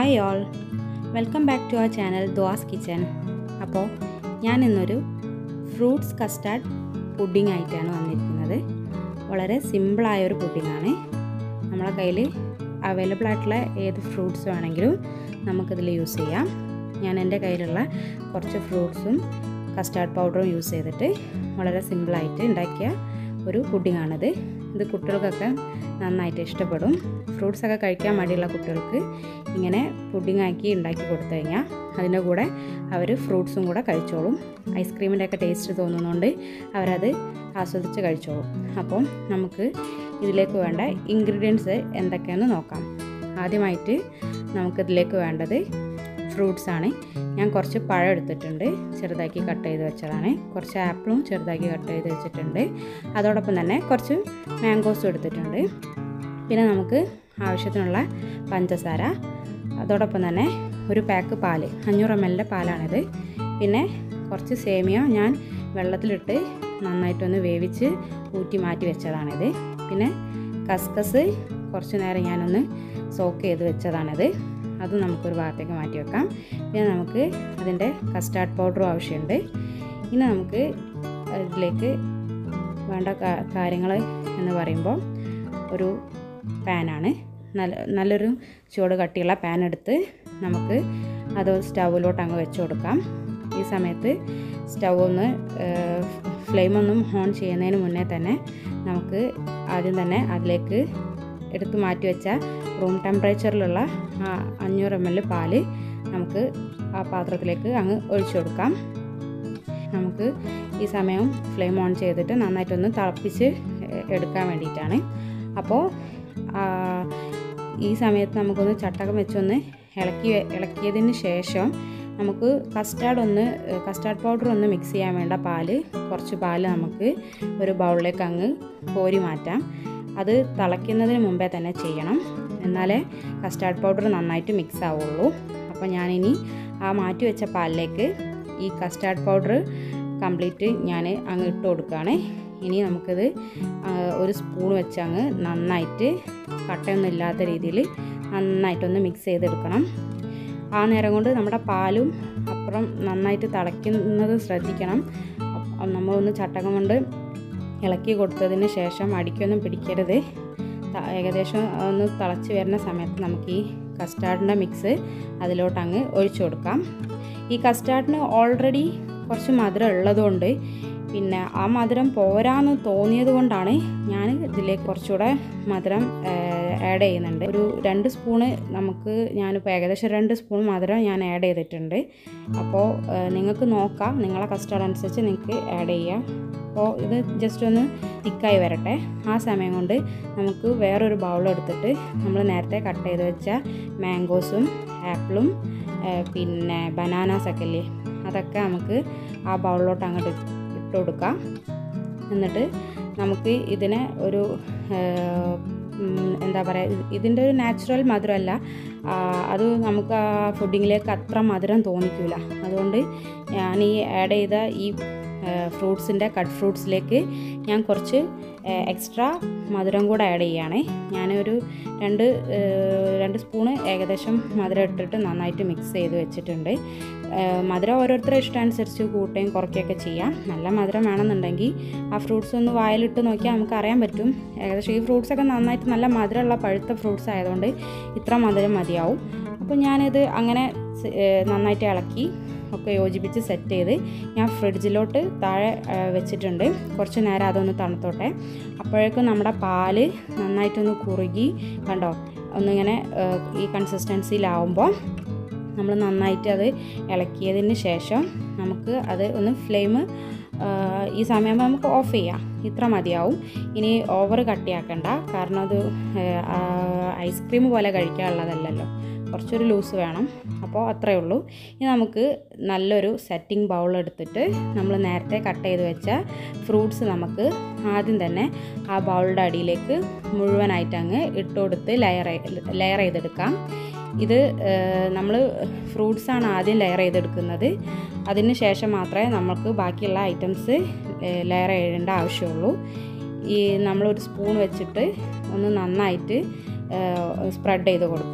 hi all welcome back to our channel Dua's kitchen അപ്പോൾ ഞാൻ ഇന്നൊരു ഫ്രൂട്ട്സ് കസ്റ്റാർഡ് പുഡിംഗ് ആയിട്ടാണ് വന്നിരിക്കുന്നത് വളരെ സിമ്പിളായൊരു പുഡിങ്ങാണ് നമ്മളെ കയ്യിൽ അവൈലബിൾ ആയിട്ടുള്ള ഏത് ഫ്രൂട്ട്സ് വേണമെങ്കിലും നമുക്കിതിൽ യൂസ് ചെയ്യാം ഞാൻ എൻ്റെ കയ്യിലുള്ള കുറച്ച് ഫ്രൂട്ട്സും കസ്റ്റാർഡ് പൗഡറും യൂസ് ചെയ്തിട്ട് വളരെ സിമ്പിളായിട്ട് ഉണ്ടാക്കിയ ഒരു പുഡിങ്ങാണിത് ഇത് കുട്ടികൾക്കൊക്കെ നന്നായിട്ട് ഇഷ്ടപ്പെടും ഫ്രൂട്ട്സൊക്കെ കഴിക്കാൻ മടിയുള്ള കുട്ടികൾക്ക് ഇങ്ങനെ പുഡിംഗ് ആക്കി ഉണ്ടാക്കി കൊടുത്തു കഴിഞ്ഞാൽ അതിൻ്റെ കൂടെ അവർ ഫ്രൂട്ട്സും കൂടെ കഴിച്ചോളും ഐസ്ക്രീമിൻ്റെ ഒക്കെ ടേസ്റ്റ് തോന്നുന്നതുകൊണ്ട് അവരത് ആസ്വദിച്ച് കഴിച്ചോളും അപ്പം നമുക്ക് ഇതിലേക്ക് വേണ്ട ഇൻഗ്രീഡിയൻസ് എന്തൊക്കെയാണെന്ന് നോക്കാം ആദ്യമായിട്ട് നമുക്കിതിലേക്ക് വേണ്ടത് ഫ്രൂട്ട്സ് ആണ് ഞാൻ കുറച്ച് പഴം എടുത്തിട്ടുണ്ട് ചെറുതാക്കി കട്ട് ചെയ്ത് വെച്ചതാണ് കുറച്ച് ആപ്പിളും ചെറുതാക്കി കട്ട് ചെയ്ത് വെച്ചിട്ടുണ്ട് അതോടൊപ്പം തന്നെ കുറച്ച് മാംഗോസും എടുത്തിട്ടുണ്ട് പിന്നെ നമുക്ക് ആവശ്യത്തിനുള്ള പഞ്ചസാര അതോടൊപ്പം തന്നെ ഒരു പാക്ക് പാല് അഞ്ഞൂറ് എം എല്ലിൻ്റെ പാലാണിത് പിന്നെ കുറച്ച് സേമിയ ഞാൻ വെള്ളത്തിലിട്ട് നന്നായിട്ടൊന്ന് വേവിച്ച് ഊറ്റി മാറ്റി വെച്ചതാണിത് പിന്നെ കസ്കസ് കുറച്ച് നേരം ഞാനൊന്ന് സോക്ക് ചെയ്ത് വെച്ചതാണിത് അത് നമുക്കൊരു ഭാഗത്തേക്ക് മാറ്റി വെക്കാം പിന്നെ നമുക്ക് അതിൻ്റെ കസ്റ്റാർഡ് പൗഡറും ആവശ്യമുണ്ട് ഇനി നമുക്ക് ഇതിലേക്ക് വേണ്ട കാര്യങ്ങൾ എന്ന് പറയുമ്പോൾ ഒരു പാനാണ് നല്ല നല്ലൊരു ചൂട് കട്ടിയുള്ള പാൻ എടുത്ത് നമുക്ക് അത് സ്റ്റൗവിലോട്ട് അങ്ങ് വെച്ച് കൊടുക്കാം ഈ സമയത്ത് സ്റ്റൗ ഒന്ന് ഫ്ലെയിമൊന്നും ഓൺ ചെയ്യുന്നതിന് മുന്നേ തന്നെ നമുക്ക് ആദ്യം തന്നെ അതിലേക്ക് എടുത്ത് മാറ്റി വെച്ച റൂം ടെമ്പറേച്ചറിലുള്ള അഞ്ഞൂറ് എം എൽ പാല് നമുക്ക് ആ പാത്രത്തിലേക്ക് അങ്ങ് ഒഴിച്ചു കൊടുക്കാം നമുക്ക് ഈ സമയം ഫ്ലെയിം ഓൺ ചെയ്തിട്ട് നന്നായിട്ടൊന്ന് തിളപ്പിച്ച് എടുക്കാൻ വേണ്ടിയിട്ടാണ് അപ്പോൾ ഈ സമയത്ത് നമുക്കൊന്ന് ചട്ടകം വെച്ചൊന്ന് ഇളക്കി ഇളക്കിയതിന് ശേഷം നമുക്ക് കസ്റ്റാർഡ് ഒന്ന് കസ്റ്റാർഡ് പൗഡർ ഒന്ന് മിക്സ് ചെയ്യാൻ വേണ്ട പാല് കുറച്ച് പാല് നമുക്ക് ഒരു ബൗളിലേക്ക് അങ്ങ് കോരി മാറ്റാം അത് തിളയ്ക്കുന്നതിന് മുമ്പേ തന്നെ ചെയ്യണം എന്നാലേ കസ്റ്റാർഡ് പൗഡർ നന്നായിട്ട് മിക്സ് ആവുള്ളൂ അപ്പോൾ ഞാനിനി ആ മാറ്റി വെച്ച പാലിലേക്ക് ഈ കസ്റ്റാർഡ് പൗഡർ കംപ്ലീറ്റ് ഞാൻ അങ്ങ് ഇട്ട് കൊടുക്കുകയാണ് ഇനി നമുക്കിത് ഒരു സ്പൂൺ വെച്ച് അങ്ങ് നന്നായിട്ട് കട്ടയൊന്നും ഇല്ലാത്ത രീതിയിൽ നന്നായിട്ടൊന്ന് മിക്സ് ചെയ്തെടുക്കണം ആ നേരം കൊണ്ട് നമ്മുടെ പാലും അപ്പുറം നന്നായിട്ട് തിളയ്ക്കുന്നത് ശ്രദ്ധിക്കണം നമ്മളൊന്ന് ചട്ടകം കൊണ്ട് ഇളക്കി കൊടുത്തതിന് ശേഷം അടിക്കൊന്നും പിടിക്കരുത് ഏകദേശം ഒന്ന് തിളച്ച് വരുന്ന സമയത്ത് നമുക്ക് ഈ കസ്റ്റാർഡിൻ്റെ മിക്സ് അതിലോട്ട് അങ്ങ് ഒഴിച്ചു കൊടുക്കാം ഈ കസ്റ്റാർഡിന് ഓൾറെഡി കുറച്ച് മധുരം ഉള്ളതുകൊണ്ട് പിന്നെ ആ മധുരം പോരാന്ന് തോന്നിയത് കൊണ്ടാണ് ഞാൻ ഇതിലേക്ക് കുറച്ചുകൂടെ മധുരം ആഡ് ചെയ്യുന്നുണ്ട് ഒരു രണ്ട് സ്പൂണ് നമുക്ക് ഞാനിപ്പോൾ ഏകദേശം രണ്ട് സ്പൂൺ മധുരം ഞാൻ ആഡ് ചെയ്തിട്ടുണ്ട് അപ്പോൾ നിങ്ങൾക്ക് നോക്കാം നിങ്ങളെ കസ്റ്റാർഡ് അനുസരിച്ച് നിങ്ങൾക്ക് ആഡ് ചെയ്യാം അപ്പോൾ ഇത് ജസ്റ്റ് ഒന്ന് തിക്കായി വരട്ടെ ആ സമയം കൊണ്ട് നമുക്ക് വേറൊരു ബൗൾ എടുത്തിട്ട് നമ്മൾ നേരത്തെ കട്ട് ചെയ്ത് വെച്ച മാംഗോസും ആപ്പിളും പിന്നെ ബനാനാസൊക്കെ ഇല്ലേ അതൊക്കെ നമുക്ക് ആ ബൗളിലോട്ട് അങ്ങോട്ട് ഇട്ട് കൊടുക്കാം എന്നിട്ട് നമുക്ക് ഇതിനെ ഒരു എന്താ പറയുക ഇതിൻ്റെ ഒരു നാച്ചുറൽ മധുരമല്ല അത് നമുക്ക് ആ ഫുഡിങ്ങിലേക്ക് അത്ര മധുരം തോന്നിക്കില്ല അതുകൊണ്ട് ഞാൻ ഈ ആഡ് ചെയ്ത ഈ ഫ്രൂട്ട്സിൻ്റെ കട്ട് ഫ്രൂട്ട്സിലേക്ക് ഞാൻ കുറച്ച് എക്സ്ട്രാ മധുരം കൂടെ ആഡ് ചെയ്യുകയാണ് ഞാനൊരു രണ്ട് രണ്ട് സ്പൂണ് ഏകദേശം മധുരം ഇട്ടിട്ട് നന്നായിട്ട് മിക്സ് ചെയ്ത് വെച്ചിട്ടുണ്ട് മധുരം ഓരോരുത്തരുടെ ഇഷ്ടമനുസരിച്ച് കൂട്ടുകയും കുറയ്ക്കുകയൊക്കെ ചെയ്യാം നല്ല മധുരം വേണമെന്നുണ്ടെങ്കിൽ ആ ഫ്രൂട്ട്സ് ഒന്ന് വായിലിട്ട് നോക്കിയാൽ നമുക്ക് അറിയാൻ പറ്റും ഏകദേശം ഈ ഫ്രൂട്ട്സൊക്കെ നന്നായിട്ട് നല്ല മധുരമുള്ള പഴുത്ത ഫ്രൂട്ട്സ് ആയതുകൊണ്ട് ഇത്ര മധുരം മതിയാവും അപ്പോൾ ഞാനിത് അങ്ങനെ നന്നായിട്ട് ഇളക്കി ഒക്കെ യോജിപ്പിച്ച് സെറ്റ് ചെയ്ത് ഞാൻ ഫ്രിഡ്ജിലോട്ട് താഴെ വെച്ചിട്ടുണ്ട് കുറച്ച് നേരം അതൊന്ന് തണുത്തോട്ടെ അപ്പോഴേക്കും നമ്മുടെ പാല് നന്നായിട്ടൊന്ന് കുറുകി കണ്ടോ ഒന്നിങ്ങനെ ഈ കൺസിസ്റ്റൻസിയിലാവുമ്പോൾ നമ്മൾ നന്നായിട്ട് അത് ഇളക്കിയതിന് ശേഷം നമുക്ക് അത് ഒന്ന് ഫ്ലെയിം ഈ സമയമാകുമ്പോൾ നമുക്ക് ഓഫ് ചെയ്യാം ഇത്ര മതിയാവും ഇനി ഓവർ കട്ടിയാക്കണ്ട കാരണം അത് ഐസ്ക്രീം പോലെ കഴിക്കാനുള്ളതല്ലല്ലോ കുറച്ചൊരു ലൂസ് വേണം അപ്പോൾ അത്രയേ ഉള്ളൂ ഇനി നമുക്ക് നല്ലൊരു സെറ്റിംഗ് ബൗൾ എടുത്തിട്ട് നമ്മൾ നേരത്തെ കട്ട് ചെയ്ത് വെച്ച ഫ്രൂട്ട്സ് നമുക്ക് ആദ്യം തന്നെ ആ ബൗളിൻ്റെ അടിയിലേക്ക് മുഴുവനായിട്ട് അങ്ങ് ഇട്ട് കൊടുത്ത് ലെയർ ലെയർ ചെയ്തെടുക്കാം ഇത് നമ്മൾ ഫ്രൂട്ട്സാണ് ആദ്യം ലെയർ ചെയ്തെടുക്കുന്നത് അതിന് ശേഷം മാത്രമേ നമുക്ക് ബാക്കിയുള്ള ഐറ്റംസ് ലെയർ ചെയ്യേണ്ട ആവശ്യമുള്ളൂ ഈ നമ്മളൊരു സ്പൂൺ വെച്ചിട്ട് ഒന്ന് നന്നായിട്ട് സ്പ്രെഡ് ചെയ്ത് കൊടുക്കാം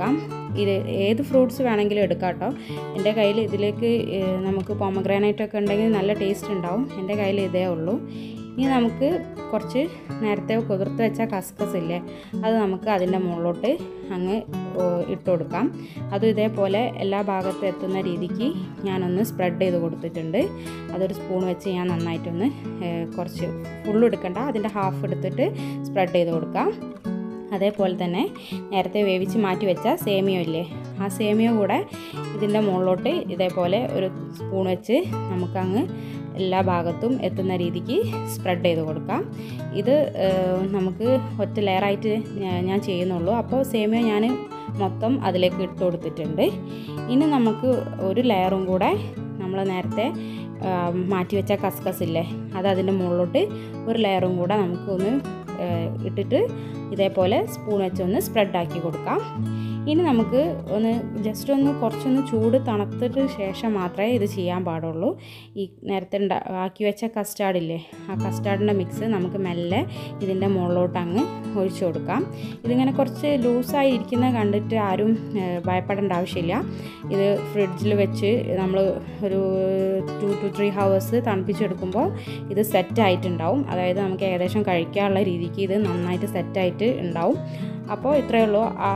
ഇത് ഏത് ഫ്രൂട്ട്സ് വേണമെങ്കിലും എടുക്കാം കേട്ടോ എൻ്റെ കയ്യിൽ ഇതിലേക്ക് ഏഹ്, നമുക്ക് പൊമഗ്രാനൈറ്റ് ഒക്കെ ഉണ്ടെങ്കിൽ നല്ല ടേസ്റ്റ് ഉണ്ടാവും എൻ്റെ കയ്യിൽ ഇതേ ഉള്ളൂ ഇനി നമുക്ക് കുറച്ച് നേരത്തെ കുതിർത്ത് വെച്ച കസ്കസ് ഇല്ലേ അത് നമുക്ക് അതിൻ്റെ മുകളിലോട്ട് അങ്ങ് ഏഹ്, ഇട്ട് കൊടുക്കാം അതും ഇതേപോലെ എല്ലാ ഭാഗത്തും എത്തുന്ന രീതിക്ക് ഞാനൊന്ന് സ്പ്രെഡ് ചെയ്ത് കൊടുത്തിട്ടുണ്ട് അതൊരു സ്പൂൺ വെച്ച് ഞാൻ നന്നായിട്ടൊന്ന് ഏഹ്, കുറച്ച് ഫുള്ള് എടുക്കണ്ട അതിൻ്റെ ഹാഫ് എടുത്തിട്ട് സ്പ്രെഡ് ചെയ്ത് കൊടുക്കാം അതേപോലെ തന്നെ നേരത്തെ വേവിച്ച് മാറ്റി വെച്ച സേമിയോ ഇല്ലേ ആ സേമിയോ കൂടെ ഇതിൻ്റെ മുകളിലോട്ട് ഇതേപോലെ ഒരു സ്പൂൺ വെച്ച് നമുക്കങ്ങ് എല്ലാ ഭാഗത്തും എത്തുന്ന രീതിക്ക് സ്പ്രെഡ് ചെയ്ത് കൊടുക്കാം ഇത് ഏഹ്, നമുക്ക് ഒറ്റ ലെയറായിട്ട് ഞാ- ഞാൻ ചെയ്യുന്നുള്ളൂ അപ്പോൾ സേമിയോ ഞാൻ മൊത്തം അതിലേക്ക് ഇട്ട് കൊടുത്തിട്ടുണ്ട് ഇനി നമുക്ക് ഒരു ലെയറും കൂടെ നമ്മൾ നേരത്തെ ആ, മാറ്റി വെച്ച കസ്കസ് ഇല്ലേ അത് അതിൻ്റെ മുകളിലോട്ട് ഒരു ലെയറും കൂടെ നമുക്ക് ഒന്ന് ഏഹ്, ഇട്ടിട്ട് ഇതേപോലെ സ്പൂൺ വെച്ചൊന്ന് സ്പ്രെഡാക്കി കൊടുക്കാം ഇനി നമുക്ക് ഒന്ന് ജസ്റ്റ് ഒന്ന് കുറച്ചൊന്ന് ചൂട് തണുത്തിട്ട് ശേഷം മാത്രമേ ഇത് ചെയ്യാൻ പാടുള്ളൂ ഈ നേരത്തെ ഉണ്ടാ ആക്കി വെച്ച കസ്റ്റാർഡ് ഇല്ലേ ആ കസ്റ്റാർഡിൻ്റെ മിക്സ് നമുക്ക് മെല്ലെ ഇതിൻ്റെ മുകളിലോട്ട് അങ്ങ് ഒഴിച്ചു കൊടുക്കാം ഇതിങ്ങനെ കുറച്ച് ലൂസായി ഇരിക്കുന്നത് കണ്ടിട്ട് ആരും ഏഹ്, ഭയപ്പെടേണ്ട ആവശ്യമില്ല ഇത് ഫ്രിഡ്ജിൽ വെച്ച് നമ്മൾ ഒരു ടു ടു ത്രീ ഹവേഴ്സ് തണുപ്പിച്ചെടുക്കുമ്പോൾ ഇത് സെറ്റ് ആയിട്ടുണ്ടാവും അതായത് നമുക്ക് ഏകദേശം കഴിക്കാനുള്ള രീതിക്ക് ഇത് നന്നായിട്ട് സെറ്റായിട്ട് ഉണ്ടാവും അപ്പോൾ ഇത്രയേ ഉള്ളൂ ആ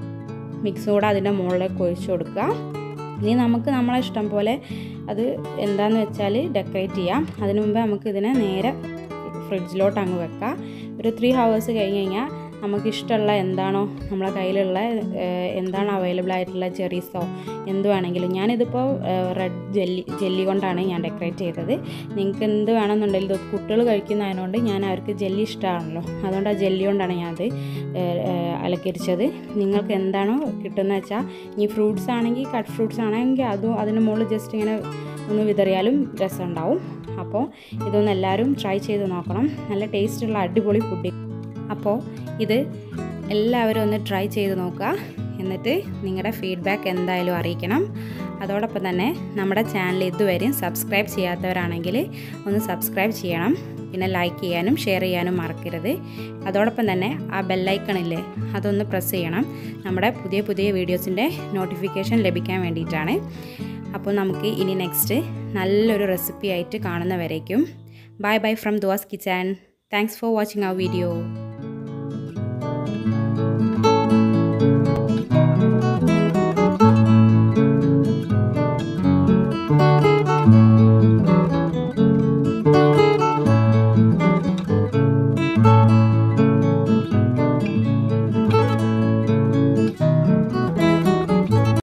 മിക്സ് കൂടെ അതിൻ്റെ മുകളിലേക്ക് ഒഴിച്ചു കൊടുക്കുക ഇനി നമുക്ക് നമ്മളെ ഇഷ്ടം പോലെ അത് എന്താണെന്ന് വെച്ചാൽ ഡെക്കറേറ്റ് ചെയ്യാം അതിനു മുമ്പേ നമുക്ക് ഇതിനെ നേരെ ഫ്രിഡ്ജിലോട്ട് അങ്ങ് വെക്കാം ഒരു ത്രീ ഹവേഴ്സ് കഴിഞ്ഞ് കഴിഞ്ഞാൽ നമുക്ക് ഇഷ്ടമുള്ള എന്താണോ നമ്മളെ കയ്യിലുള്ള ഏഹ്, എന്താണോ അവൈലബിൾ ആയിട്ടുള്ള ചെറീസോ എന്ത് വേണമെങ്കിലും ഞാനിതിപ്പോൾ റെഡ് ജെല്ലി ജെല്ലി കൊണ്ടാണ് ഞാൻ ഡെക്കറേറ്റ് ചെയ്തത് നിങ്ങൾക്ക് എന്ത് വേണമെന്നുണ്ടെങ്കിലും ഇത് കുട്ടികൾ കഴിക്കുന്നതിനോണ്ട് ഞാൻ അവർക്ക് ജെല്ലി ഇഷ്ടമാണല്ലോ അതുകൊണ്ട് ആ ജെല്ലി കൊണ്ടാണ് ഞാനത് ഏഹ്, ഏഹ്, അലങ്കരിച്ചത് നിങ്ങൾക്ക് എന്താണോ കിട്ടുന്നത് വെച്ചാൽ ഇനി ഫ്രൂട്ട്സ് ആണെങ്കിൽ കട്ട് ഫ്രൂട്ട്സ് ആണെങ്കിൽ അതും അതിന് മുകളിൽ ജസ്റ്റ് ഇങ്ങനെ ഒന്ന് വിതറിയാലും രസമുണ്ടാവും അപ്പോൾ ഇതൊന്ന് എല്ലാവരും ട്രൈ ചെയ്ത് നോക്കണം നല്ല ടേസ്റ്റുള്ള അടിപൊളി ഫുഡ് അപ്പോൾ ഇത് എല്ലാവരും ഒന്ന് ട്രൈ ചെയ്ത് നോക്കുക എന്നിട്ട് നിങ്ങളുടെ ഫീഡ്ബാക്ക് എന്തായാലും അറിയിക്കണം അതോടൊപ്പം തന്നെ നമ്മുടെ ചാനൽ ഇതുവരെയും സബ്സ്ക്രൈബ് ചെയ്യാത്തവരാണെങ്കിൽ ഒന്ന് സബ്സ്ക്രൈബ് ചെയ്യണം പിന്നെ ലൈക്ക് ചെയ്യാനും ഷെയർ ചെയ്യാനും മറക്കരുത് അതോടൊപ്പം തന്നെ ആ ബെല്ലൈക്കണില്ലേ അതൊന്ന് പ്രസ് ചെയ്യണം നമ്മുടെ പുതിയ പുതിയ വീഡിയോസിൻ്റെ നോട്ടിഫിക്കേഷൻ ലഭിക്കാൻ വേണ്ടിയിട്ടാണ് അപ്പോൾ നമുക്ക് ഇനി നെക്സ്റ്റ് നല്ലൊരു റെസിപ്പി ആയിട്ട് കാണുന്നവരേക്കും bye bye from Dua's kitchen thanks for watching our video